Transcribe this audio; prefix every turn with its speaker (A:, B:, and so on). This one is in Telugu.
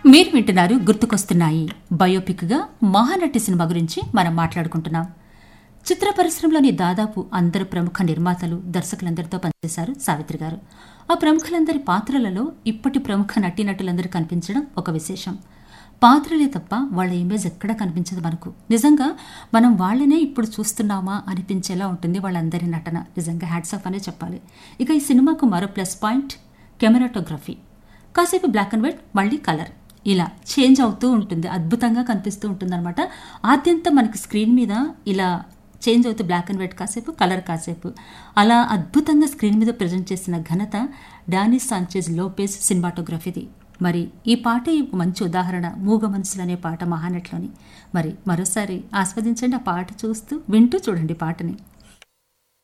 A: మీరు వింటున్నారు గుర్తుకొస్తున్నాయి బయోపిక్గా మహానటి సినిమా గురించి మనం మాట్లాడుకుంటున్నాం చిత్ర పరిశ్రమలోని దాదాపు అందరు ప్రముఖ నిర్మాతలు దర్శకులందరితో పనిచేశారు సావిత్రి గారు ఆ ప్రముఖులందరి పాత్రలలో ఇప్పటి ప్రముఖ నటీనటులందరూ కనిపించడం ఒక విశేషం పాత్రలే తప్ప వాళ్ళ ఇమేజ్ ఎక్కడ కనిపించదు మనకు నిజంగా మనం వాళ్ళనే ఇప్పుడు చూస్తున్నామా అనిపించేలా ఉంటుంది వాళ్ళందరి నటన నిజంగా హ్యాట్స్ ఆఫ్ అనే చెప్పాలి ఇక ఈ సినిమాకు మరో ప్లస్ పాయింట్ కెమెరాటోగ్రఫీ కాసేపు బ్లాక్ అండ్ వైట్ మళ్ళీ కలర్ ఇలా చేంజ్ అవుతూ ఉంటుంది అద్భుతంగా కనిపిస్తూ ఉంటుంది అనమాట ఆద్యంతా మనకి స్క్రీన్ మీద ఇలా చేంజ్ అవుతూ బ్లాక్ అండ్ వైట్ కాసేపు కలర్ కాసేపు అలా అద్భుతంగా స్క్రీన్ మీద ప్రజెంట్ చేసిన ఘనత డానీ సాంచేజ్ లోపేజ్ సినిమాటోగ్రఫీది మరి ఈ పాట ఈ మంచి ఉదాహరణ మూగ మనసులు అనే పాట మహానట్లోని మరి మరోసారి ఆస్వాదించండి ఆ పాట చూస్తూ వింటూ చూడండి పాటని